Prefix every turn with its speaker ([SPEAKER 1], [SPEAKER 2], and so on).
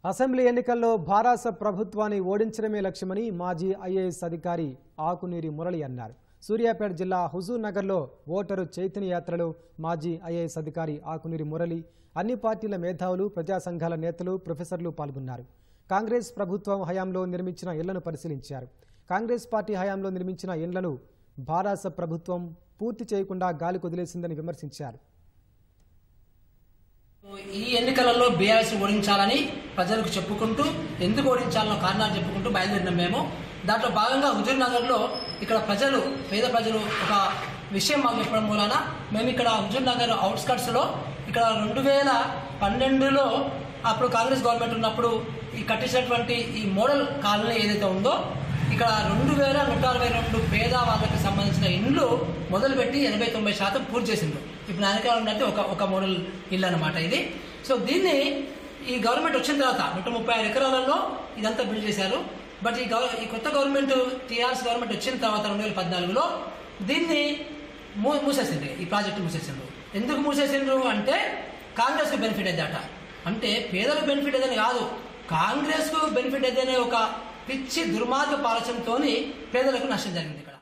[SPEAKER 1] assembly ఎన్నికల్లో భారాస ప్రభుత్వాన్ని ఓడించడమే లక్ష్యమని మాజీ ఐఏఎస్ అధికారి ఆకునీరి మురళి అన్నారు సూర్యాపేట జిల్లా హుజూర్ నగర్లో ఓటరు చైతన్య యాత్రలో మాజీ ఐఏఎస్ అధికారి ఆకునీరి మురళి అన్ని పార్టీల మేధావులు ప్రజా సంఘాల నేతలు ప్రొఫెసర్లు పాల్గొన్నారు కాంగ్రెస్ ప్రభుత్వం హయాంలో నిర్మించిన ఇళ్లను పరిశీలించారు కాంగ్రెస్ పార్టీ హయాంలో నిర్మించిన ఇళ్లను భారాస ప్రభుత్వం పూర్తి చేయకుండా గాలి కొదిలేసిందని విమర్శించారు
[SPEAKER 2] ఈ ఎన్నికలలో బీఆర్ఎస్ ఓడించాలని ప్రజలకు చెప్పుకుంటూ ఎందుకు ఓడించాలనో కారణాలు చెప్పుకుంటూ బయలుదేరినాం మేము దాంట్లో భాగంగా హుజూర్ నగర్ లో ఇక్కడ ప్రజలు పేద ప్రజలు ఒక విషయం మాకు చెప్పడం మూలాన మేము ఇక్కడ హుజూర్ నగర్ అవుట్స్కట్స్ లో ఇక్కడ రెండు వేల పన్నెండులో అప్పుడు కాంగ్రెస్ గవర్నమెంట్ ఉన్నప్పుడు ఈ కట్టించినటువంటి ఈ మోడల్ కాలనీ ఏదైతే ఉందో ఇక్కడ రెండు వేల నూట అరవై రెండు పేద వాళ్ళకి సంబంధించిన ఇండ్లు మొదలుపెట్టి ఎనభై తొంభై శాతం పూర్తి చేసిండ్రు ఇప్పుడు వెనకాల ఉన్నట్టు ఒక ఒక మోడల్ ఇల్లు అనమాట ఇది సో దీన్ని ఈ గవర్నమెంట్ వచ్చిన తర్వాత నూట ముప్పై ఆరు ఎకరాలలో ఇదంతా బిల్డ్ చేశారు బట్ ఈ గవ ఈ కొత్త గవర్నమెంట్ టీఆర్ఎస్ గవర్నమెంట్ వచ్చిన తర్వాత రెండు వేల పద్నాలుగులో దీన్ని మూ మూసేసింది ఈ ప్రాజెక్టు మూసేసిండ్రు ఎందుకు మూసేసిండ్రు అంటే కాంగ్రెస్ కు బెనిఫిట్ అయిందట అంటే పేదలకు బెనిఫిట్ ఏదని కాదు కాంగ్రెస్ కు బెనిఫిట్ ఏదనే ఒక పిచ్చి దుర్మార్గ పాలసంతో పేదలకు నష్టం జరిగింది ఇక్కడ